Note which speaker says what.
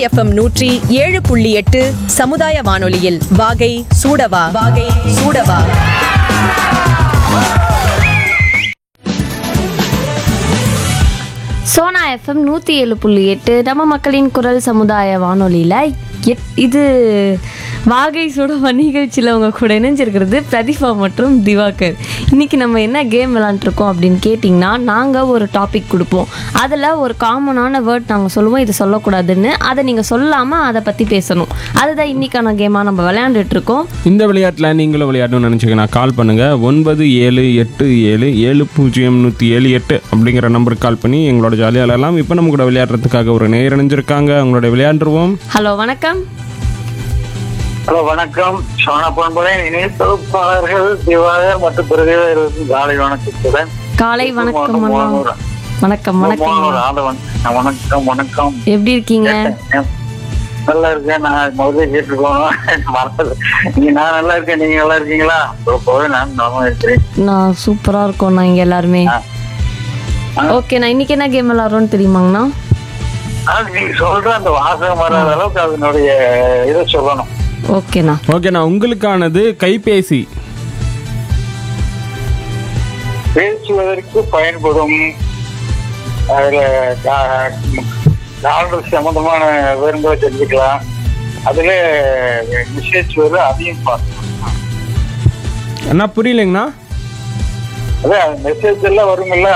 Speaker 1: FM நூற்றி ஏழு புள்ளி எட்டு சமுதாய வானொலியில் வாகை சூடவா வாகை சூடவா
Speaker 2: சோனா எஃப்எம் நூற்றி ஏழு புள்ளி எட்டு நம்ம மக்களின் குரல் சமுதாய வானொலியில் எட் இது வாகை சுட நிகழ்ச்சியில் உங்க கூட இணைஞ்சிருக்கிறது பிரதிபா மற்றும் திவாகர் இன்னைக்கு நம்ம என்ன கேம் விளாண்டுருக்கோம் அப்படின்னு கேட்டிங்கன்னா நாங்கள் ஒரு டாபிக் கொடுப்போம் அதில் ஒரு காமனான வேர்ட் நாங்கள் சொல்லுவோம் இது சொல்லக்கூடாதுன்னு அதை நீங்கள் சொல்லாமல் அதை பற்றி பேசணும் அதுதான் இன்னைக்கான கேமாக நம்ம விளையாண்டுட்டு இருக்கோம்
Speaker 3: இந்த விளையாட்டில் நீங்களும் விளையாடணும்னு நினச்சிங்கன்னா கால் பண்ணுங்கள் ஒன்பது ஏழு எட்டு ஏழு ஏழு பூஜ்ஜியம் நூற்றி ஏழு எட்டு அப்படிங்கிற நம்பருக்கு கால் பண்ணி எங்களோட ஜாலியாக விளையாடலாம் இப்போ நம்ம கூட விளையாடுறதுக்காக ஒரு நேர் இணைஞ்சிருக்காங்க அவங்களோட விளையாண்டுருவோம்
Speaker 2: ஹலோ வணக்கம்
Speaker 4: ஹலோ வணக்கம் சோனா பண்புடன் இணைய தொகுப்பாளர்கள் திவாகர் மற்றும் பிரதேவர்களுக்கு காலை வணக்கத்துடன்
Speaker 2: காலை வணக்கம் அண்ணா
Speaker 4: மூணு-
Speaker 2: வணக்கம் வணக்கம்
Speaker 4: மூணு ஆதவன் வணக்கம் வணக்கம்
Speaker 2: எப்படி இருக்கீங்க
Speaker 4: நல்லா இருக்கேன் நான் முதல்ல கேட்டுருக்கோம் மறந்தது நீங்க நான் நல்லா இருக்கேன் நீங்க நல்லா இருக்கீங்களா போவே நான் நல்லா இருக்கிறேன்
Speaker 2: நான் சூப்பரா இருக்கோம் நான் இங்க எல்லாருமே
Speaker 4: ஆ. ஆ.
Speaker 2: ஓகே நான் இன்னைக்கு என்ன கேம் விளாட்றோம்னு தெரியுமாங்கண்ணா
Speaker 4: ஆனா நீங்க சொல்ற அந்த வாசகம் வராத அளவுக்கு அதனுடைய இதை சொல்லணும்
Speaker 2: ஓகேண்ணா
Speaker 3: ஓகேண்ணா உங்களுக்கானது கைபேசி
Speaker 4: பேசுவதற்கு பயன்படும் அதுல டாலர் சம்பந்தமான விவரங்களை தெரிஞ்சுக்கலாம் அதுல மெசேஜ் வரும் அதையும் பார்க்கலாம்
Speaker 3: அண்ணா புரியலைங்கண்ணா
Speaker 4: அதான் மெசேஜ் எல்லாம் வருங்கல்ல